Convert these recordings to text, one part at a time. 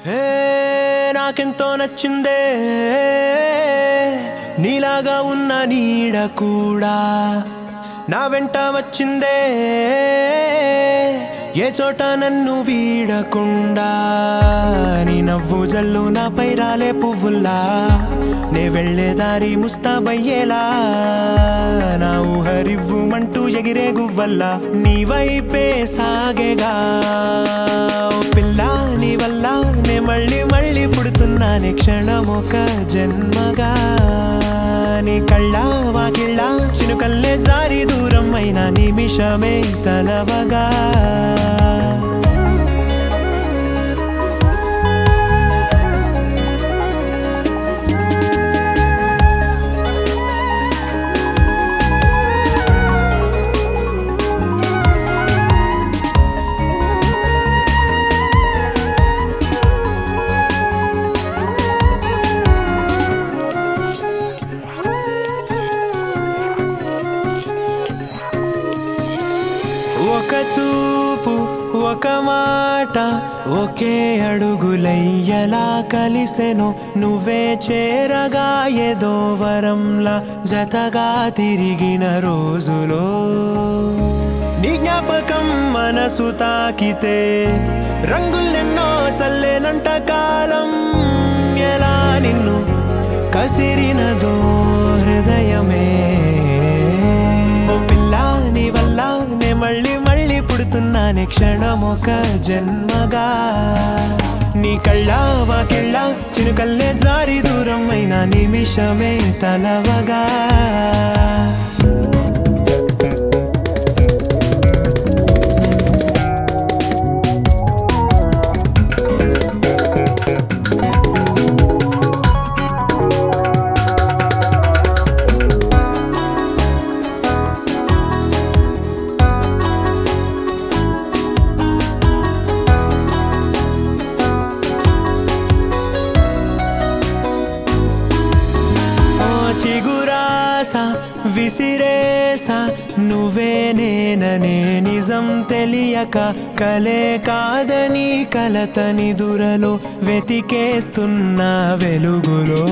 హే నాకెంతో నచ్చిందే నీలాగా ఉన్న నీడ కూడా నా వెంట వచ్చిందే ఏ చోట నన్ను వీడకుండా నీ నవ్వు జల్లు నాపై రాలే పువ్వుల్లా నే వెళ్ళే దారి ముస్తాబయ్యేలా నా ఊహరివ్వుమంటూ ఎగిరే గువ్వల్లా నీ వైపే సాగేగా ఓ పిల్ల నీ వల్ల నే మళ్ళీ మళ్ళీ పుడుతున్నానే క్షణమొక జన్మగా నీ కళ్ళ వాకిళ్ళ చినుకల్లే జారి దూరం అయిన నిమిషమే తలవగా ఒక చూపు ఒక మాట ఒకే అడుగులయ్యలా కలిసెను నువ్వే చేరగా ఏదో వరంలా జతగా తిరిగిన రోజులో నీ జ్ఞాపకం మనసు తాకితే రంగులెన్నో చల్లేనంట కాలం ఎలా నిన్ను కసిరినదో హృదయమే ఓ పిల్ల నీ వల్ల నే మళ్ళీ మళ్ళీ పుడుతున్నానే క్షణమొక జన్మగా నీ కళ్ళ వాకిళ్ళ చినుకల్లే జారి దూరం అయిన నిమిషమే తలవగా ఓ చిగురాస విసిరేస నువ్వే నేననే నిజం తెలియక కలే కాదని కలతని దురలో వెతికేస్తున్న వెలుగులో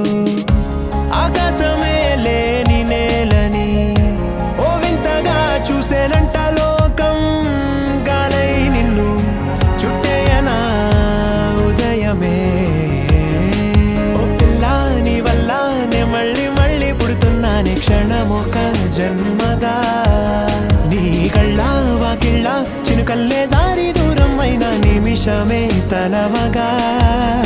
ఆకాశమే లేని నేలని ఓ వింతగా చూసేనంట లోకం గాలై నిన్ను చుట్టేయనా ఉదయమే ఓ పిల్ల నీ వల్ల నే మళ్ళీ మళ్ళీ పుడుతున్నానే క్షణమొక జన్మగా నీ కళ్ళ వాకిళ్ళ చినుకల్లే జారి దూరం అయిన నిమిషమే తలవగా